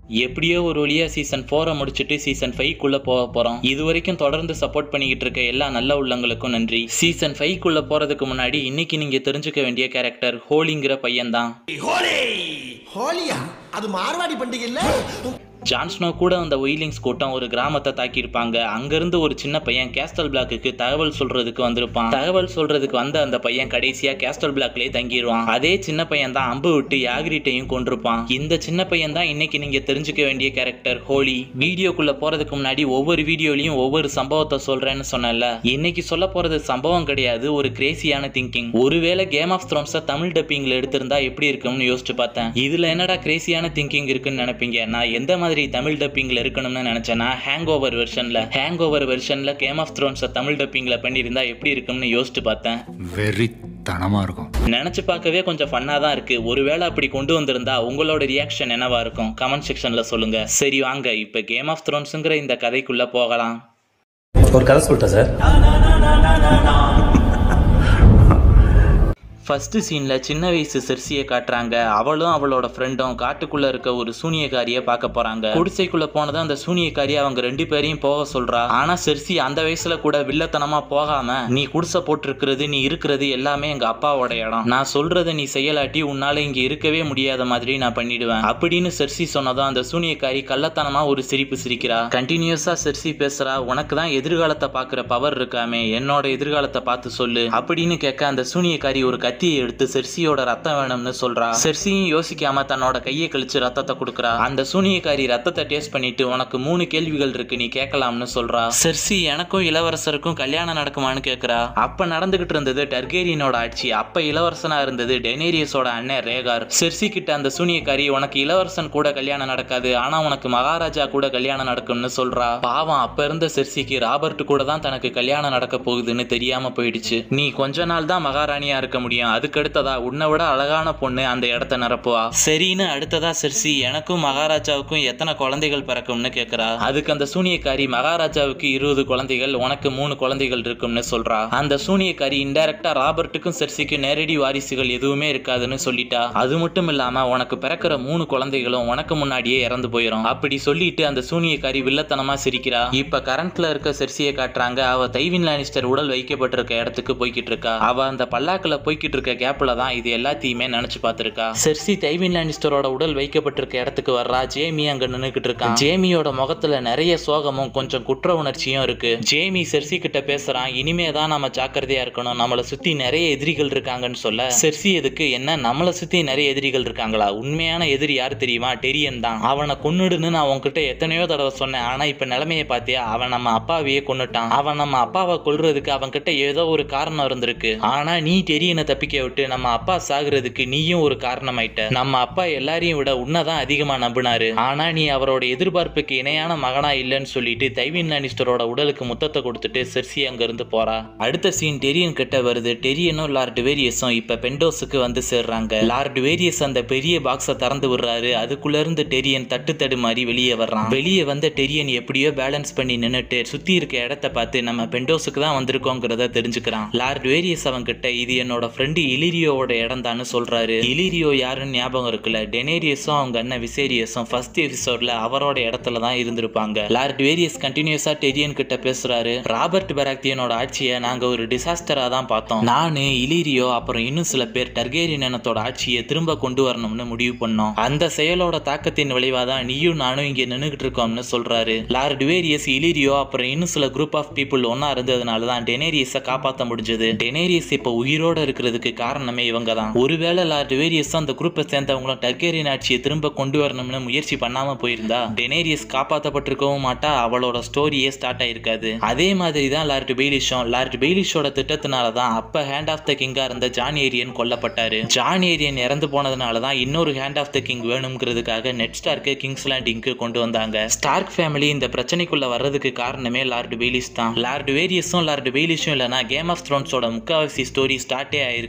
எப்படியோ ஒரு வழியா சீசன் ஃபோரை முடிச்சுட்டு சீசன் ஃபைவ்க்குள்ள போக போறோம் இது வரைக்கும் தொடர்ந்து சப்போர்ட் பண்ணிக்கிட்டு இருக்க எல்லா நல்ல உள்ளங்களுக்கும் நன்றி சீசன் ஃபைவ்க்குள்ள போறதுக்கு முன்னாடி இன்னைக்கு நீங்க தெரிஞ்சுக்க வேண்டிய கேரக்டர் ஹோலிங்கிற பையன் தான் ஹோலியா அது மார்வாடி பண்டிகை இல்ல ஜான்ஸ்னோ கூட அந்த ஒயிலிங்ஸ் கூட்டம் ஒரு கிராமத்தை தாக்கியிருப்பாங்க அங்கிருந்து ஒரு சின்ன பையன் கேஸ்டல் பிளாக்குக்கு தகவல் சொல்றதுக்கு வந்திருப்பான் தகவல் சொல்றதுக்கு வந்த அந்த பையன் கடைசியா கேஸ்டல் பிளாக்லயே தங்கிடுவான் அதே சின்ன பையன் தான் அம்பு விட்டு யாகிரிட்டையும் கொண்டிருப்பான் இந்த சின்ன பையன் தான் இன்னைக்கு நீங்க தெரிஞ்சுக்க வேண்டிய கேரக்டர் ஹோலி வீடியோக்குள்ள போறதுக்கு முன்னாடி ஒவ்வொரு வீடியோலயும் ஒவ்வொரு சம்பவத்தை சொல்றேன்னு சொன்னேன்ல இன்னைக்கு சொல்ல போறது சம்பவம் கிடையாது ஒரு கிரேசியான திங்கிங் ஒருவேளை கேம் ஆஃப் த்ரோன்ஸை தமிழ் டப்பிங்ல எடுத்திருந்தா எப்படி இருக்கும்னு யோசிச்சு பார்த்தேன் இதுல என்னடா கிரேசியான திங்கிங் இருக்குன்னு நினைப்பீங்க நான் எந்த மாதிரி தமிழ் டப்பிங்ல இருக்கணும்னு நினைச்சேன்னா ஹேங் ஓவர் வெர்ஷன்ல ஹேங் ஓவர் வெர்ஷன்ல கேம் ஆஃப் த்ரோன்ஸை தமிழ் டப்பிங்ல பண்ணியிருந்தா எப்படி இருக்கும்னு யோசிச்சு பார்த்தேன் வெறித்தனமா இருக்கும் நினைச்சு பார்க்கவே கொஞ்சம் ஃபன்னா தான் இருக்கு ஒருவேளை அப்படி கொண்டு வந்திருந்தா உங்களோட ரியாக்ஷன் என்னவா இருக்கும் கமெண்ட் செக்ஷன்ல சொல்லுங்க சரி வாங்க இப்ப கேம் ஆஃப் த்ரோன்ஸுங்கிற இந்த கதைக்குள்ள போகலாம் ஒரு கதை சொல்லிட்டேன் சார் ஃபர்ஸ்ட் சீன்ல சின்ன வயசு செர்சியை காட்டுறாங்க அவளும் அவளோட ஃப்ரெண்டும் காட்டுக்குள்ள இருக்க ஒரு சூனியக்காரியை பார்க்க போறாங்க குடிசைக்குள்ள போனதும் அந்த சூனியக்காரி அவங்க ரெண்டு பேரையும் போக சொல்றா ஆனா செர்சி அந்த வயசுல கூட வில்லத்தனமா போகாம நீ குடிசை போட்டிருக்கிறது நீ இருக்கிறது எல்லாமே எங்க அப்பாவோட இடம் நான் சொல்றதை நீ செய்யலாட்டி உன்னால இங்க இருக்கவே முடியாத மாதிரி நான் பண்ணிடுவேன் அப்படின்னு செர்சி சொன்னதும் அந்த சூனியக்காரி கள்ளத்தனமா ஒரு சிரிப்பு சிரிக்கிறா கண்டினியூஸா செர்சி பேசுறா உனக்கு தான் எதிர்காலத்தை பாக்குற பவர் இருக்காமே என்னோட எதிர்காலத்தை பார்த்து சொல்லு அப்படின்னு கேட்க அந்த சூனியக்காரி ஒரு கத்தியை எடுத்து செர்சியோட ரத்தம் வேணும்னு சொல்றா செர்சியும் யோசிக்காம தன்னோட கையை கழிச்சு ரத்தத்தை கொடுக்குறா அந்த சூனியக்காரி ரத்தத்தை டேஸ்ட் பண்ணிட்டு உனக்கு மூணு கேள்விகள் இருக்கு நீ கேட்கலாம்னு சொல்றா செர்சி எனக்கும் இளவரசருக்கும் கல்யாணம் நடக்குமான்னு கேக்குறா அப்ப நடந்துகிட்டு இருந்தது டர்கேரியனோட ஆட்சி அப்ப இளவரசனா இருந்தது டெனேரியஸோட அண்ணன் ரேகார் செர்சி கிட்ட அந்த சூனியக்காரி உனக்கு இளவரசன் கூட கல்யாணம் நடக்காது ஆனா உனக்கு மகாராஜா கூட கல்யாணம் நடக்கும்னு சொல்றா பாவம் அப்ப இருந்த செர்சிக்கு ராபர்ட் கூட தான் தனக்கு கல்யாணம் நடக்க போகுதுன்னு தெரியாம போயிடுச்சு நீ கொஞ்ச நாள் தான் மகாராணியா இருக்க முடியும் அதுக்கு அடுத்ததா உன்னை விட அழகான பொண்ணு அந்த இடத்த நிரப்புவா சரின்னு அடுத்ததா செர்சி எனக்கும் மகாராஜாவுக்கும் எத்தனை குழந்தைகள் பிறக்கும்னு கேக்குறா அதுக்கு அந்த சூனியக்காரி மகாராஜாவுக்கு இருபது குழந்தைகள் உனக்கு மூணு குழந்தைகள் இருக்கும்னு சொல்றா அந்த சூனியக்காரி இன்டைரக்டா ராபர்ட்டுக்கும் செர்சிக்கும் நேரடி வாரிசுகள் எதுவுமே இருக்காதுன்னு சொல்லிட்டா அது மட்டும் இல்லாம உனக்கு பிறக்கிற மூணு குழந்தைகளும் உனக்கு முன்னாடியே இறந்து போயிடும் அப்படி சொல்லிட்டு அந்த சூனியக்காரி வில்லத்தனமா சிரிக்கிறா இப்ப கரண்ட்ல இருக்க செர்சியை காட்டுறாங்க அவ தைவின் லானிஸ்டர் உடல் வைக்கப்பட்டிருக்க இடத்துக்கு போய்கிட்டு இருக்கா அவ அந்த பல்லாக்குல போய்கிட்டு இருக்க கேப்ல தான் இது எல்லாத்தையுமே நினைச்சு பார்த்திருக்கா செர்சி தைவின் லானிஸ்டரோட உடல் வைக்கப்பட்டிருக்க இடத்துக்கு வர்றா ஜேமி அங்க நின்னுகிட்டு இருக்கான் ஜேமியோட முகத்துல நிறைய சோகமும் கொஞ்சம் குற்ற உணர்ச்சியும் இருக்கு ஜேமி செர்சி கிட்ட பேசுறான் இனிமே தான் நம்ம ஜாக்கிரதையா இருக்கணும் நம்மளை சுத்தி நிறைய எதிரிகள் இருக்காங்கன்னு சொல்ல செர்சி எதுக்கு என்ன நம்மளை சுத்தி நிறைய எதிரிகள் இருக்காங்களா உண்மையான எதிரி யார் தெரியுமா டெரியன் தான் அவனை கொன்னுடுன்னு நான் உன்கிட்ட எத்தனையோ தடவை சொன்னேன் ஆனா இப்ப நிலைமையை பார்த்தியா அவன் நம்ம அப்பாவையே கொன்னுட்டான் அவன் நம்ம அப்பாவை கொல்றதுக்கு அவன் கிட்ட ஏதோ ஒரு காரணம் இருந்திருக்கு ஆனா நீ டெரியனை தப்பிக்க விட்டு நம்ம அப்பா சாகுறதுக்கு நீயும் ஒரு காரணமாயிட்ட நம்ம அப்பா எல்லாரையும் விட உன்னதான் அதிகமா நம்பினாரு ஆனா நீ அவரோட எதிர்பார்ப்புக்கு இணையான மகனா இல்லைன்னு சொல்லிட்டு தைவின் லானிஸ்டரோட உடலுக்கு முத்தத்தை கொடுத்துட்டு செர்சி அங்க இருந்து போறா அடுத்த சீன் டெரியன் கிட்ட வருது டெரியனும் லார்ட் வேரியஸும் இப்ப பெண்டோஸுக்கு வந்து சேர்றாங்க லார்ட் வேரியஸ் அந்த பெரிய பாக்ஸை திறந்து விடுறாரு அதுக்குள்ள இருந்து டெரியன் தட்டு தடு மாதிரி வெளியே வர்றான் வெளியே வந்த டெரியன் எப்படியோ பேலன்ஸ் பண்ணி நின்னுட்டு சுத்தி இருக்க இடத்த பார்த்து நம்ம பெண்டோஸுக்கு தான் வந்திருக்கோங்கிறத தெரிஞ்சுக்கிறான் லார்ட் வேரியஸ் அவன் கிட்ட இது என்னோட ஃப்ரெண்டு இலிரியோவோட இடம் தான்னு சொல்றாரு இலிரியோ யாருன்னு ஞாபகம் இருக்குல்ல டெனேரியஸும் அவங்க அண்ணன் விசேரியஸும் ஃபர்ஸ்ட் எபிசோட்ல அவரோட இடத்துல தான் இருந்திருப்பாங்க லார்ட் வேரியஸ் கண்டினியூஸா டெரியன் கிட்ட பேசுறாரு ராபர்ட் பெராக்தியனோட ஆட்சியை நாங்க ஒரு டிசாஸ்டரா தான் பார்த்தோம் நானு இலிரியோ அப்புறம் இன்னும் சில பேர் டர்கேரியன் இனத்தோட ஆட்சியை திரும்ப கொண்டு வரணும்னு முடிவு பண்ணோம் அந்த செயலோட தாக்கத்தின் விளைவா தான் நீயும் நானும் இங்க நின்னுகிட்டு இருக்கோம்னு சொல்றாரு லார்ட் வேரியஸ் இலிரியோ அப்புறம் இன்னும் சில குரூப் ஆஃப் பீப்புள் ஒன்னா இருந்ததுனால தான் டெனேரியஸை காப்பாற்ற முடிஞ்சது டெனேரியஸ் இப்ப உயிரோட இருக்கிறதுக்கு காரணமே இவங்க தான் ஒருவேளை லார்ட் வேரியஸ் அந்த குரூப்பை சேர்ந்தவங்களும் டர்கேரியன் ஆட்சியை திரும்ப கொண்டு வரணும்னு முயற்சி பண்ணாம போயிருந்தா டெனேரியஸ் காப்பாற்றப்பட்டிருக்கவும் மாட்டா அவளோட ஸ்டோரியே ஸ்டார்ட் ஆயிருக்காது அதே மாதிரி தான் லார்ட் பெய்லிஷும் லார்ட் பெய்லிஷோட திட்டத்தினால தான் அப்ப ஹேண்ட் ஆஃப் த கிங்கா இருந்த ஜான் ஏரியன் கொல்லப்பட்டாரு ஜான் ஏரியன் இறந்து போனதுனால தான் இன்னொரு ஹேண்ட் ஆஃப் த கிங் வேணுங்கிறதுக்காக நெட் ஸ்டார்க்கு கிங்ஸ் லேண்டிங்க்கு கொண்டு வந்தாங்க ஸ்டார்க் ஃபேமிலி இந்த பிரச்சனைக்குள்ள வர்றதுக்கு காரணமே லார்ட் பெய்லிஸ் தான் லார்ட் வேரியஸும் லார்ட் பெய்லிஷும் இல்லைனா கேம் ஆஃப் த்ரோன்ஸோட முக்காவாசி ஸ்டோரி ஸ்டார்ட்டே ஆயிருக்காது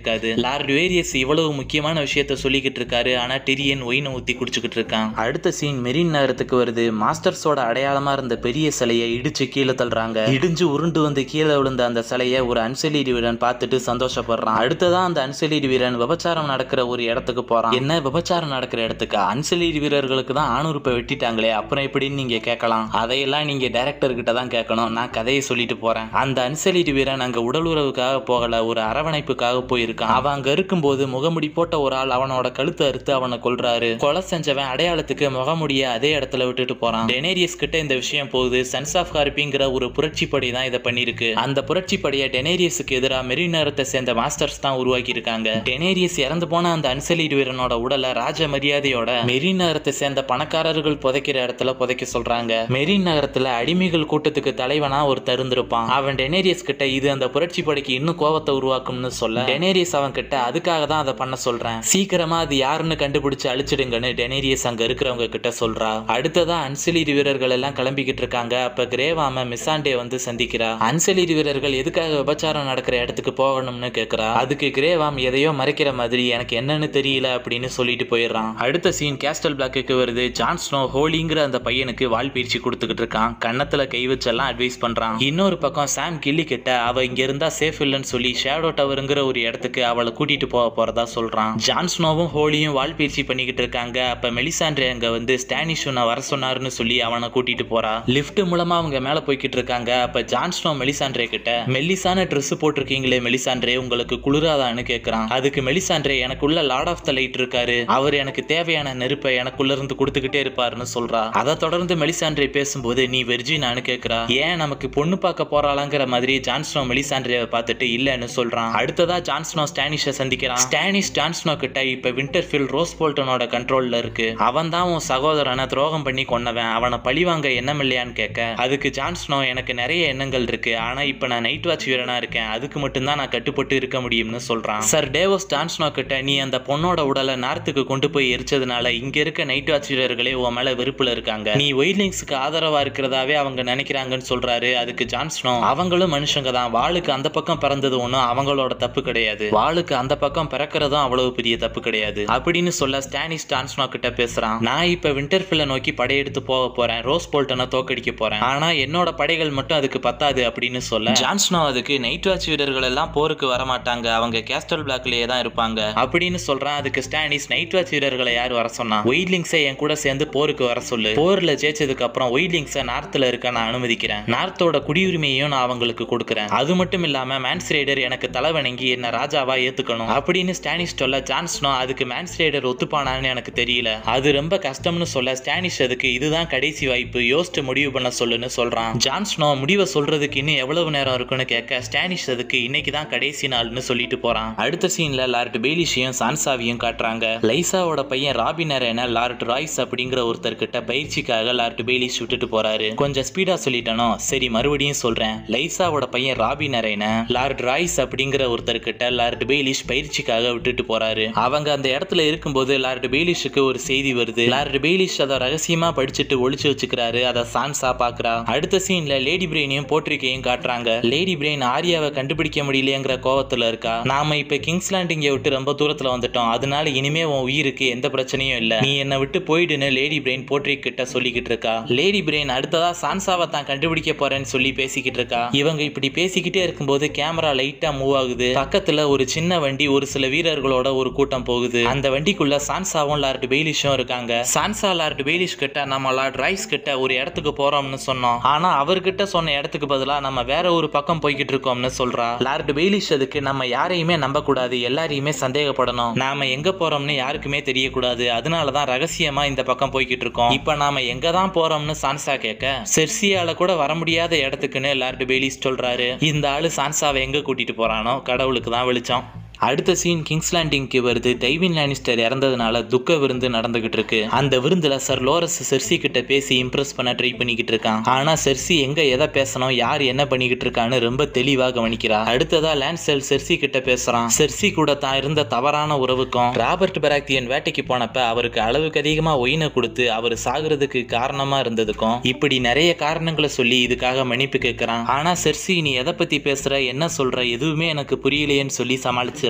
இருக்காது லார்ட் வேரியஸ் இவ்வளவு முக்கியமான விஷயத்த சொல்லிக்கிட்டு இருக்காரு ஆனா டிரியன் ஒயினை ஊத்தி குடிச்சுக்கிட்டு இருக்கான் அடுத்த சீன் மெரின் நகரத்துக்கு வருது மாஸ்டர்ஸோட அடையாளமா இருந்த பெரிய சிலையை இடிச்சு கீழே தள்ளுறாங்க இடிஞ்சு உருண்டு வந்து கீழே விழுந்த அந்த சிலையை ஒரு அன்செலீடு வீரன் பார்த்துட்டு சந்தோஷப்படுறான் அடுத்ததான் அந்த அன்செலீடு வீரன் விபச்சாரம் நடக்கிற ஒரு இடத்துக்கு போறான் என்ன விபச்சாரம் நடக்கிற இடத்துக்கு அன்செலீடு வீரர்களுக்கு தான் ஆணுறுப்பை வெட்டிட்டாங்களே அப்புறம் எப்படின்னு நீங்க கேட்கலாம் அதையெல்லாம் நீங்க டைரக்டர் கிட்ட தான் கேட்கணும் நான் கதையை சொல்லிட்டு போறேன் அந்த அன்செலீடு வீரன் அங்க உடல் உறவுக்காக போகல ஒரு அரவணைப்புக்காக போயிருக்கான் அவன் அங்க இருக்கும்போது முகமுடி போட்ட ஒரு ஆள் அவனோட கழுத்தை அறுத்து அவனை கொல்றாரு கொலை செஞ்சவன் அடையாளத்துக்கு முகமுடிய அதே இடத்துல விட்டுட்டு போறான் டெனேரியஸ் கிட்ட இந்த விஷயம் போகுது சன்ஸ் ஆஃப் ஹார்பிங்கிற ஒரு புரட்சி படை தான் இதை பண்ணிருக்கு அந்த புரட்சி படையை டெனேரியஸுக்கு எதிராக மெரினரத்தை சேர்ந்த மாஸ்டர்ஸ் தான் உருவாக்கி இருக்காங்க டெனேரியஸ் இறந்து போன அந்த அன்சலீடு வீரனோட உடலை ராஜ மரியாதையோட மெரின் நகரத்தை சேர்ந்த பணக்காரர்கள் புதைக்கிற இடத்துல புதைக்க சொல்றாங்க மெரின் நகரத்துல அடிமைகள் கூட்டத்துக்கு தலைவனா ஒருத்தர் இருந்திருப்பான் அவன் டெனேரியஸ் கிட்ட இது அந்த புரட்சி படைக்கு இன்னும் கோவத்தை உருவாக்கும்னு சொல்ல டெனேரியஸ் அவன் கிட்ட அதுக்காக தான் அதை பண்ண சொல்றேன் சீக்கிரமா அது யாருன்னு கண்டுபிடிச்சு அழிச்சிடுங்கன்னு டெனேரியஸ் அங்க இருக்கிறவங்க கிட்ட சொல்றா அடுத்ததா அன்சலீடு வீரர்கள் எல்லாம் கிளம்பிக்கிட்டு இருக்காங்க அப்ப கிரேவாம மிசாண்டே வந்து சந்திக்கிறா அன்சலீடு வீரர்கள் எதுக்காக விபச்சாரம் நடக்கிற இடத்துக்கு போகணும்னு கேக்குறா அதுக்கு கிரேவாம் எதையோ மறைக்கிற மாதிரி எனக்கு என்னன்னு தெரியல அப்படின்னு சொல்லிட்டு போயிடுறான் அடுத்த சீன் கேஸ்டல் பிளாக்குக்கு வருது ஜான் ஸ்னோ ஹோலிங்கிற அந்த பையனுக்கு வால் பயிற்சி கொடுத்துக்கிட்டு இருக்கான் கன்னத்துல கை வச்செல்லாம் அட்வைஸ் பண்றான் இன்னொரு பக்கம் சாம் கில்லி கிட்ட அவ இங்க இருந்தா சேஃப் இல்லைன்னு சொல்லி ஷேடோ டவருங்கிற ஒரு இடத்துக்கு அவளை கூட்டிட்டு போக போறதா சொல்றான் ஜான் ஸ்னோவும் ஹோலியும் வால் பயிற்சி பண்ணிக்கிட்டு இருக்காங்க அப்ப மெலிசாண்ட்ரே அங்க வந்து ஸ்டானிஷ் உன்னை வர சொன்னாருன்னு சொல்லி அவனை கூட்டிட்டு போறா லிஃப்ட் மூலமா அவங்க மேல போய்கிட்டு இருக்காங்க அப்ப ஜான் ஸ்னோ மெலிசாண்ட்ரே கிட்ட மெல்லிசான ட்ரெஸ் போட்டிருக்கீங்களே மெலிசாண்ட்ரே உங்களுக்கு குளிராதான்னு கேக்குறான் அதுக்கு மெலிசாண்ட்ரே எனக்குள்ள லார்ட் ஆஃப் த லைட் இருக்காரு அவர் எனக்கு தேவையான நெருப்பை எனக்குள்ள இருந்து கொடுத்துக்கிட்டே இருப்பாருன்னு சொல்றா அதை தொடர்ந்து மெலிசாண்ட்ரே பேசும்போது நீ வெர்ஜினான்னு கேக்குறா ஏன் நமக்கு பொண்ணு பார்க்க போறாளாங்கிற மாதிரி ஜான்ஸ்னோ மெலிசாண்ட்ரேவை பார்த்துட்டு இல்லைன்னு சொல்றான் அடுத்ததா ஜான்ஸ்னோ ஸ்டானிஷை சந்திக்கிறான் ஸ்டானிஷ் ஜான்ஸ்னோ கிட்ட இப்ப விண்டர்ஃபீல் ரோஸ் போல்டனோட கண்ட்ரோல்ல இருக்கு அவன் தான் உன் சகோதரனை துரோகம் பண்ணி கொன்னவன் அவனை பழிவாங்க எண்ணம் இல்லையான்னு கேட்க அதுக்கு ஜான்ஸ்னோ எனக்கு நிறைய எண்ணங்கள் இருக்கு ஆனா இப்ப நான் நைட் வாட்ச் வீரனா இருக்கேன் அதுக்கு மட்டும்தான் நான் கட்டுப்பட்டு இருக்க முடியும்னு சொல்றான் சார் டேவோஸ் ஜான்ஸ்னோ கிட்ட நீ அந்த பொண்ணோட உடலை நார்த்துக்கு கொண்டு போய் எரிச்சதுனால இங்க இருக்க நைட் வாட்ச் வீரர்களே உன் மேல வெறுப்புல இருக்காங்க நீ ஒயிட்லிங்ஸ்க்கு ஆதரவா இருக்கிறதாவே அவங்க நினைக்கிறாங்கன்னு சொல்றாரு அதுக்கு ஜான்ஸ்னோ அவங்களும் மனுஷங்க தான் வாளுக்கு அந்த பக்கம் பிறந்தது ஒன்றும் அவங்களோட தப்பு கிடையாது வாளுக்கு அந்த பக்கம் பிறக்கிறதும் அவ்வளவு பெரிய தப்பு கிடையாது அப்படின்னு சொல்ல ஸ்டானிஸ் ஜான்ஸ்னோ கிட்ட பேசுறான் நான் இப்ப விண்டர்ஃபில்ல நோக்கி படையெடுத்து போக போறேன் ரோஸ் போல்டனை தோக்கடிக்க போறேன் ஆனா என்னோட படைகள் மட்டும் அதுக்கு பத்தாது அப்படின்னு சொல்ல ஜான்ஸ்னோ அதுக்கு நைட் வாட்ச் வீரர்கள் எல்லாம் போருக்கு வர மாட்டாங்க அவங்க கேஸ்டல் பிளாக்லயே தான் இருப்பாங்க அப்படின்னு சொல்றான் அதுக்கு ஸ்டானிஸ் நைட் வாட்ச் வீரர்களை யார் வர சொன்னா ஒயிட்லிங்ஸை என் கூட சேர்ந்து போருக்கு வர சொல்லு போர்ல ஜெயிச்சதுக்கு அப்புறம் ஒயிட்லிங்ஸை நார்த்ல இருக்க நான் அனுமதிக்கிறேன் நார்த்தோட குடியுரிமையையும் நான் அவங்களுக்கு கொடுக்குறேன் அது மட்டும் இல்லாம மேன்ஸ் ரைடர் எனக்கு தலைவணங்கி என்ன ராஜாவா ஏத்துக்கணும் அப்படின்னு ஸ்டானிஷ் சொல்ல ஜான்ஸ்னோ அதுக்கு மேன்ஸ் ரைடர் ஒத்துப்பானான்னு எனக்கு தெரியல அது ரொம்ப கஷ்டம்னு சொல்ல ஸ்டானிஷ் அதுக்கு இதுதான் கடைசி வாய்ப்பு யோசிச்சு முடிவு பண்ண சொல்லுன்னு சொல்றான் ஜான்ஸ்னோ முடிவை சொல்றதுக்கு இன்னும் எவ்வளவு நேரம் இருக்குன்னு கேட்க ஸ்டானிஷ் அதுக்கு இன்னைக்கு தான் கடைசி நாள்னு சொல்லிட்டு போறான் அடுத்த சீன்ல லார்ட் பெய்லிஷையும் சான்சாவையும் காட்டுறாங்க லைசாவோட பையன் ராபினரேன லார்ட் ராய்ஸ் அப்படிங்கிற ஒருத்தர் கிட்ட பயிற்சிக்காக லார்ட் பெய்லிஷ் விட்டுட்டு போறாரு கொஞ்சம் ஸ்பீடா சொல்லிட்டனோ சரி மறுபடியும் சொல்றேன் லைசாவோட பையன் ராபினரேன லார்ட் ராய்ஸ் அப்படிங்கிற ஒருத்தர் கிட்ட லார்ட் பெய்லிஷ் பயிற்சிக்காக விட்டுட்டு போறாரு அவங்க அந்த இடத்துல இருக்கும்போது லார்ட் பெய்லிஷுக்கு ஒரு செய்தி வருது லார்ட் பெய்லிஷ் அதை ரகசியமா படிச்சுட்டு ஒளிச்சு வச்சுக்கிறாரு அதை சான்சா பாக்குறா அடுத்த சீன்ல லேடி பிரெயினையும் போட்டிருக்கையும் காட்டுறாங்க லேடி பிரெயின் ஆரியாவை கண்டுபிடிக்க முடியலையேங்கிற கோவத்துல இருக்கா நாம இப்ப கிங்ஸ் லேண்டிங்கை விட்டு ரொம்ப தூரத்துல வந்துட்டோம் அதனால இனிமே உன் உயிருக்கு எந்த பிரச்சனையும் இல்ல நீ என்னை விட்டு போயிடுன்னு லேடி பிரெயின் போட்ரி கிட்ட சொல்லிக்கிட்டு இருக்கா லேடி பிரெயின் அடுத்ததா சான்சாவை தான் கண்டுபிடிக்க போறேன்னு சொல்லி பேசிக்கிட்டு இருக்கா இவங்க இப்படி பேசிக்கிட்டே இருக்கும்போது கேமரா லைட்டா மூவ் ஆகுது பக்கத்துல ஒரு சின்ன வண்டி ஒரு சில வீரர்களோட ஒரு கூட்டம் போகுது அந்த வண்டிக்குள்ள சான்சாவும் லார்ட் பெய்லிஷும் இருக்காங்க சான்சா லார்ட் பெய்லிஷ் கிட்ட நம்ம லார்ட் ரைஸ் கிட்ட ஒரு இடத்துக்கு போறோம்னு சொன்னோம் ஆனா அவர்கிட்ட சொன்ன இடத்துக்கு பதிலா நம்ம வேற ஒரு பக்கம் போய்கிட்டு இருக்கோம்னு சொல்றா லார்ட் பெய்லிஷ் அதுக்கு நம்ம யாரையுமே நம்ப கூடாது எல்லாரையுமே சந்தேகப்படணும் நாம எங்க போறோம்னு யாருக்குமே தெரியக்கூடாது அதனாலதான் ரகசியமா இந்த பக்கம் போய்கிட்டு இருக்கோம் இப்ப நாம எங்க தான் போறோம்னு சான்சா கேட்க செர்சியால கூட வர முடியாத இடத்துக்குன்னு லார்ட் பெய்லிஸ் சொல்றாரு இந்த ஆளு சான்சாவை எங்க கூட்டிட்டு போறானோ கடவுளுக்கு தான் வெளிச்சம் அடுத்த சீன் கிங்ஸ் லேண்டிங்க்கு வருது டைவின் லானிஸ்டர் இறந்ததுனால துக்க விருந்து நடந்துகிட்டு இருக்கு அந்த விருந்துல சர் லோரஸ் செர்சி கிட்ட பேசி இம்ப்ரெஸ் பண்ண ட்ரை பண்ணிக்கிட்டு இருக்கான் ஆனா செர்சி எங்க எதை பேசணும் யார் என்ன பண்ணிக்கிட்டு இருக்கான்னு ரொம்ப தெளிவா கவனிக்கிறா அடுத்ததா லான்செல் செர்சி கிட்ட பேசுறான் செர்சி கூட தான் இருந்த தவறான உறவுக்கும் ராபர்ட் பெராக்தியன் வேட்டைக்கு போனப்ப அவருக்கு அளவுக்கு அதிகமா ஒயினை கொடுத்து அவர் சாகுறதுக்கு காரணமா இருந்ததுக்கும் இப்படி நிறைய காரணங்களை சொல்லி இதுக்காக மன்னிப்பு கேட்கறான் ஆனா செர்சி நீ எதை பத்தி பேசுற என்ன சொல்ற எதுவுமே எனக்கு புரியலையேன்னு சொல்லி சமாளிச்சிடறா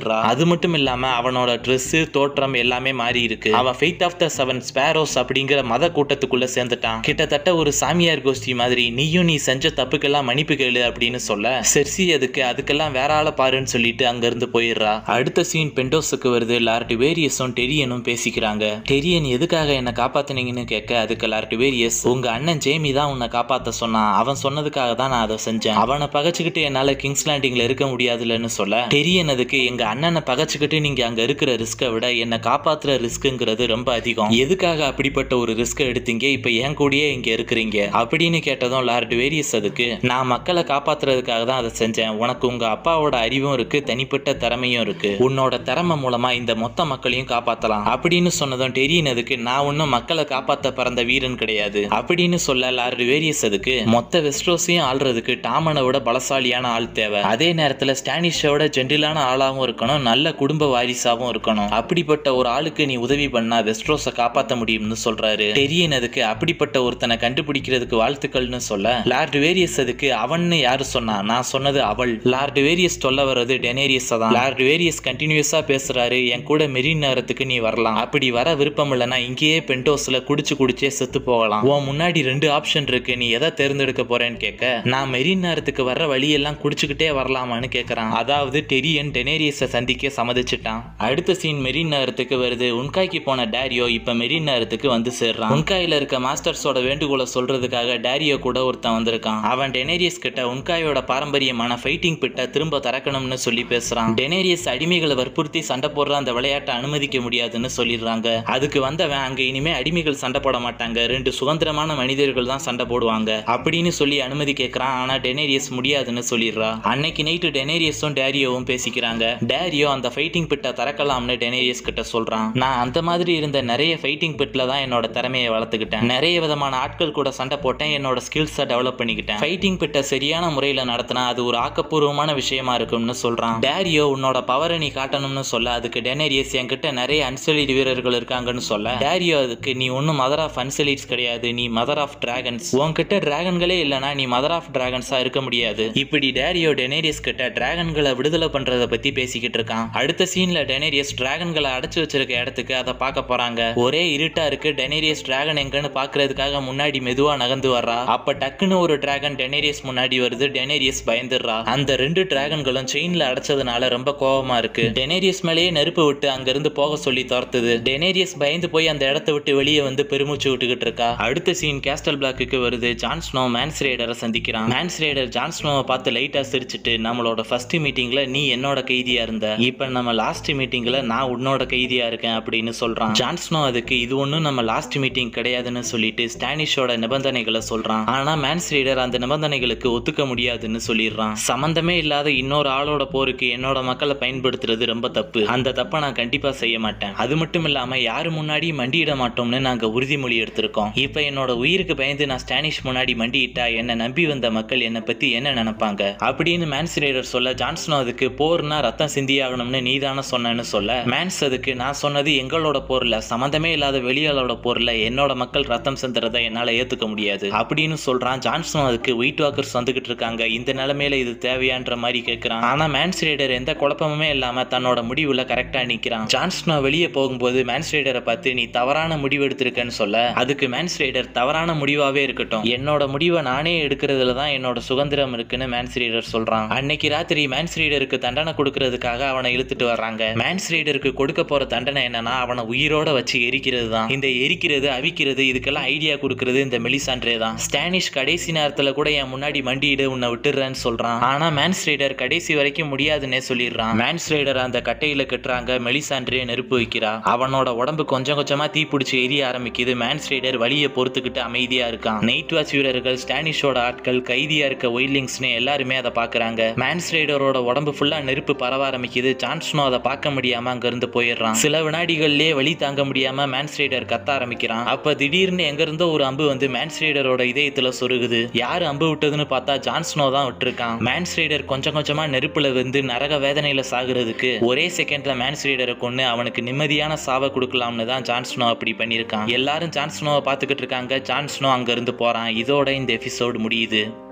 போயிடுறா அது மட்டும் இல்லாம அவனோட Dress தோற்றம் எல்லாமே மாறி இருக்கு அவன் faith of the seven sparrows அப்படிங்கிற மத கூட்டத்துக்குள்ள சேர்ந்துட்டான் கிட்டத்தட்ட ஒரு சாமியார் கோஷ்டி மாதிரி நீயும் நீ செஞ்ச தப்புக்கெல்லாம் மன்னிப்பு கேளு அப்படின்னு சொல்ல செர்சி அதுக்கு அதுக்கெல்லாம் வேற ஆளை பாருன்னு சொல்லிட்டு அங்க இருந்து போயிடுறா அடுத்த சீன் பெண்டோஸுக்கு வருது லார்ட் வேரியஸும் டெரியனும் பேசிக்கிறாங்க டெரியன் எதுக்காக என்ன காப்பாத்துனீங்கன்னு கேட்க அதுக்கு லார்ட் வேரியஸ் உங்க அண்ணன் ஜேமி தான் உன்னை காப்பாத்த சொன்னான் அவன் சொன்னதுக்காக தான் நான் அதை செஞ்சேன் அவனை பகைச்சுக்கிட்டு என்னால கிங்ஸ் லேண்டிங்ல இருக்க முடியாதுலன்னு சொல்ல டெரியன் அதுக்கு எங்க அண்ணனை பகைச்சுக்கிட்டு நீங்க அங்க இருக்கிற ரிஸ்கை விட என்னை காப்பாத்துற ரிஸ்க்குங்கிறது ரொம்ப அதிகம் எதுக்காக அப்படிப்பட்ட ஒரு ரிஸ்க் எடுத்தீங்க இப்ப என் கூடயே இங்க இருக்கிறீங்க அப்படின்னு கேட்டதும் லார்ட் வேரியஸ் அதுக்கு நான் மக்களை காப்பாத்துறதுக்காக தான் அதை செஞ்சேன் உனக்கு உங்க அப்பாவோட அறிவும் இருக்கு தனிப்பட்ட திறமையும் இருக்கு உன்னோட திறமை மூலமா இந்த மொத்த மக்களையும் காப்பாத்தலாம் அப்படின்னு சொன்னதும் டெரியன் அதுக்கு நான் ஒன்னும் மக்களை காப்பாத்த பிறந்த வீரன் கிடையாது அப்படின்னு சொல்ல லார்ட் வேரியஸ் அதுக்கு மொத்த வெஸ்ட்ரோஸையும் ஆள்றதுக்கு டாமனை விட பலசாலியான ஆள் தேவை அதே நேரத்துல ஸ்டானிஷோட ஜென்டிலான ஆளாவும் இருக்கணும் நல்ல குடும்ப வாரிசாவும் இருக்கணும் அப்படிப்பட்ட ஒரு ஆளுக்கு நீ உதவி பண்ணா வெஸ்ட்ரோஸை காப்பாத்த முடியும்னு சொல்றாரு டெரியன் அதுக்கு அப்படிப்பட்ட ஒருத்தனை கண்டுபிடிக்கிறதுக்கு வாழ்த்துக்கள்னு சொல்ல லார்ட் வேரியஸ் அதுக்கு அவன்னு யாரு சொன்னா நான் சொன்னது அவள் லார்ட் வேரியஸ் சொல்ல வர்றது டெனேரியஸ் தான் லார்ட் வேரியஸ் கண்டினியூஸா பேசுறாரு என் கூட மெரின் நேரத்துக்கு நீ வரலாம் அப்படி வர விருப்பம் இல்லைன்னா இங்கேயே பென்டோஸ்ல குடிச்சு குடிச்சே செத்து போகலாம் உன் முன்னாடி ரெண்டு ஆப்ஷன் இருக்கு நீ எதை தேர்ந்தெடுக்க போறேன்னு கேட்க நான் மெரின் நேரத்துக்கு வர்ற வழியெல்லாம் குடிச்சுக்கிட்டே வரலாமான்னு கேட்கறான் அதாவது டெரியன் டெனேரியஸை சந்திக்க சம்மதிச்சிட்டான் அடுத்த சீன் மெரின் நேரத்துக்கு வருது உன்காய்க்கு போன டேரியோ இப்ப மெரின் நேரத்துக்கு வந்து சேர்றான் உன்காயில இருக்க மாஸ்டர்ஸோட வேண்டுகோளை சொல்றதுக்காக டேரியோ கூட ஒருத்தன் வந்திருக்கான் அவன் டெனேரியஸ் கிட்ட உன்காயோட பாரம்பரியமான ஃபைட்டிங் பிட்ட திரும்ப திறக்கணும்னு சொல்லி பேசுறான் டெனேரியஸ் அடிமைகளை வற்புறுத்தி சண்டை போடுற அந்த விளையாட்டை அனுமதிக்க முடியாதுன்னு சொல்லிடுறாங்க அதுக்கு வந்தவன் அங்க இனிமே அடிமைகள் சண்டை போட மாட்டாங்க ரெண்டு சுதந்திரமான மனிதர்கள் தான் சண்டை போடுவாங்க அப்படின்னு சொல்லி அனுமதி கேட்கறான் ஆனா டெனேரியஸ் முடியாதுன்னு சொல்லிடுறா அன்னைக்கு நைட்டு டெனேரியஸும் டேரியோவும் பேசிக்கிறாங்க டேரியோ அந்த ஃபைட்டிங் பிட்டை திறக்கலாம்னு டெனேரியஸ் கிட்ட சொல்றான் நான் அந்த மாதிரி இருந்த நிறைய ஃபைட்டிங் பிட்ல தான் என்னோட திறமையை வளர்த்துக்கிட்டேன் நிறைய விதமான ஆட்கள் கூட சண்டை போட்டேன் என்னோட ஸ்கில்ஸை டெவலப் பண்ணிக்கிட்டேன் ஃபைட்டிங் பிட்டை சரியான முறையில் நடத்தினா அது ஒரு ஆக்கப்பூர்வமான விஷயமா இருக்கும்னு சொல்றான் டேரியோ உன்னோட பவரை நீ காட்டணும்னு சொல்ல அதுக்கு டெனேரியஸ் என்கிட்ட நிறைய அன்செலிட் வீரர்கள் இருக்காங்கன்னு சொல்ல டேரியோ அதுக்கு நீ ஒன்றும் மதர் ஆஃப் அன்செலிட்ஸ் கிடையாது நீ மதர் ஆஃப் டிராகன்ஸ் உன்கிட்ட டிராகன்களே இல்லைனா நீ மதர் ஆஃப் டிராகன்ஸா இருக்க முடியாது இப்படி டேரியோ டெனேரியஸ் கிட்ட டிராகன்களை விடுதலை பண்றத பத்தி பேசிக்கிட்டு இருக்கான் அடுத்த சீன்ல டெனேரியஸ் டிராகன்களை அடைச்சு வச்சிருக்க இடத்துக்கு அதை பார்க்க போறாங்க ஒரே இருட்டா இருக்கு டெனேரியஸ் டிராகன் எங்கன்னு பாக்குறதுக்காக முன்னாடி மெதுவா நகர்ந்து வர்றா அப்ப டக்குன்னு ஒரு டிராகன் டெனேரியஸ் முன்னாடி வருது டெனேரியஸ் பயந்துடுறா அந்த ரெண்டு டிராகன்களும் செயின்ல அடைச்சதுனால ரொம்ப கோவமா இருக்கு டெனேரியஸ் மேலேயே நெருப்பு விட்டு அங்கிருந்து போக சொல்லி துரத்துது டெனேரியஸ் பயந்து போய் அந்த இடத்த விட்டு வெளியே வந்து பெருமூச்சு விட்டுக்கிட்டு இருக்கா அடுத்த சீன் கேஸ்டல் பிளாக்குக்கு வருது ஜான் ஸ்னோ மேன்ஸ் ரேடரை சந்திக்கிறான் மேன்ஸ் ரேடர் ஜான் ஸ்னோவை பார்த்து லைட்டா சிரிச்சிட்டு நம்மளோட ஃபர்ஸ்ட் மீட்டிங்ல நீ என்னோட கைதியா இருந்த இப்ப நம்ம லாஸ்ட் மீட்டிங்ல நான் உன்னோட கைதியா இருக்கேன் அப்படின்னு சொல்றான் ஜான் ஸ்னோ அதுக்கு இது ஒன்றும் நம்ம லாஸ்ட் மீட்டிங் கிடையாதுன்னு சொல்லிட்டு ஸ்டானிஷோட நிபந்தனைகளை சொல்றான் ஆனா மேன்ஸ் ரீடர் அந்த நிபந்தனைகளுக்கு ஒத்துக்க முடியாதுன்னு சொல்லிடுறான் சம்பந்தமே இல்லாத இன்னொரு ஆளோட போருக்கு என்னோட மக்களை பயன்படுத்துறது ரொம்ப தப்பு அந்த தப்பை நான் கண்டிப்பா செய்ய மாட்டேன் அது மட்டும் இல்லாம யாரு முன்னாடி மண்டியிட மாட்டோம்னு நாங்க உறுதிமொழி எடுத்திருக்கோம் இப்ப என்னோட உயிருக்கு பயந்து நான் ஸ்டானிஷ் முன்னாடி மண்டியிட்டா என்னை நம்பி வந்த மக்கள் என்னை பத்தி என்ன நினைப்பாங்க அப்படின்னு மேன்ஸ் ரீடர் சொல்ல ஜான்சனோ அதுக்கு போர்னா ரத்தம் சிந்தியாகணும்னு நீதானே சொன்னேன்னு சொல்ல மேன்ஸ் அதுக்கு நான் சொன்னது எங்களோட போர்ல சம்மந்தமே இல்லாத வெளியாளோட போர்ல என்னோட மக்கள் ரத்தம் சிந்துறதை என்னால ஏத்துக்க முடியாது அப்படின்னு சொல்றான் ஜான்சன் அதுக்கு ஒயிட் வாக்கர்ஸ் வந்துகிட்டு இருக்காங்க இந்த நிலைமையில இது தேவையான்ற மாதிரி கேட்கிறான் ஆனா மேன்ஸ் ரீடர் எந்த குழப்பமுமே இல்லாம தன்னோட முடிவுல கரெக்டா நிக்கிறான் ஜான்சனோ வெளியே போகும்போது மேன்ஸ் ரீடரை பார்த்து நீ தவறான முடிவு எடுத்திருக்கன்னு சொல்ல அதுக்கு மேன்ஸ் ரீடர் தவறான முடிவாவே இருக்கட்டும் என்னோட முடிவை நானே எடுக்கிறதுல தான் என்னோட சுதந்திரம் இருக்குன்னு மேன்ஸ் ரீடர் சொல்றான் அன்னைக்கு ராத்திரி மேன்ஸ் ரீடருக்கு தண்டனை கொடுக்கறதுக்காக அவனை இழுத்துட்டு வர்றாங்க மேன்ஸ் ரீடருக்கு கொடுக்க போற தண்டனை என்னன்னா அவனை உயிரோட வச்சு எரிக்கிறது தான் இந்த எரிக்கிறது அவிக்கிறது இதுக்கெல்லாம் ஐடியா கொடுக்கறது இந்த மெலிசாண்ட்ரே தான் ஸ்டானிஷ் கடைசி நேரத்துல கூட என் முன்னாடி மண்டியிடு உன்னை விட்டுறேன்னு சொல்றான் ஆனா மேன்ஸ் ரீடர் கடைசி வரைக்கும் முடியாதுன்னே சொல்லிடுறான் மேன்ஸ் ரீடர் அந்த கட்டையில கட்டுறாங்க மெலிசாண்ட்ரே நெருப்பு வைக்கிறா அவனோட உடம்பு கொஞ்சம் கொஞ்சமா தீ பிடிச்சி எரிய ஆரம்பிக்குது மேன்ஸ் ரீடர் வழியை பொறுத்துக்கிட்டு அமைதியா இருக்கான் நைட் வாட்ச் வீரர்கள் ஸ்டானிஷோட ஆட்கள் கைதியா இருக்க ஒயிலிங்ஸ்னு எல்லாருமே அதை பாக்குறாங்க மேன்ஸ் ரீடரோட உடம்பு ஃபுல்லா நெருப்பு பரவ ஆரம்பிக்குது ஜான்ஸ்னோ அதை பார்க்க முடியாம அங்க இருந்து போயிடுறான் சில வினாடிகள்லயே வழி தாங்க முடியாம மேன்ஸ் ரீடர் கத்த ஆரம்பிக்கிறான் அப்ப திடீர்னு எங்க இருந்தோ ஒரு அம்பு வந்து மேன்ஸ் ரீடரோட இதயத்துல சொருகுது யார் அம்பு விட்டதுன்னு பார்த்தா ஜான்ஸ்னோ தான் விட்டுருக்கான் மேன்ஸ் ரீடர் கொஞ்சம் கொஞ்சமா நெருப்புல வந்து நரக வேதனையில சாகுறதுக்கு ஒரே செகண்ட்ல மேன்ஸ் ரீடரை கொண்டு அவனுக்கு நிம்மதியான சாவை கொடுக்கலாம்னு தான் ஜான்ஸ்னோ அப்படி பண்ணியிருக்கான் எல்லாரும் ஜான்ஸ்னோவை பார்த்துக்கிட்டு இருக்காங்க ஜான்ஸ்னோ அங்க இருந்து போறான் இதோட இந்த எபிசோடு முடியுது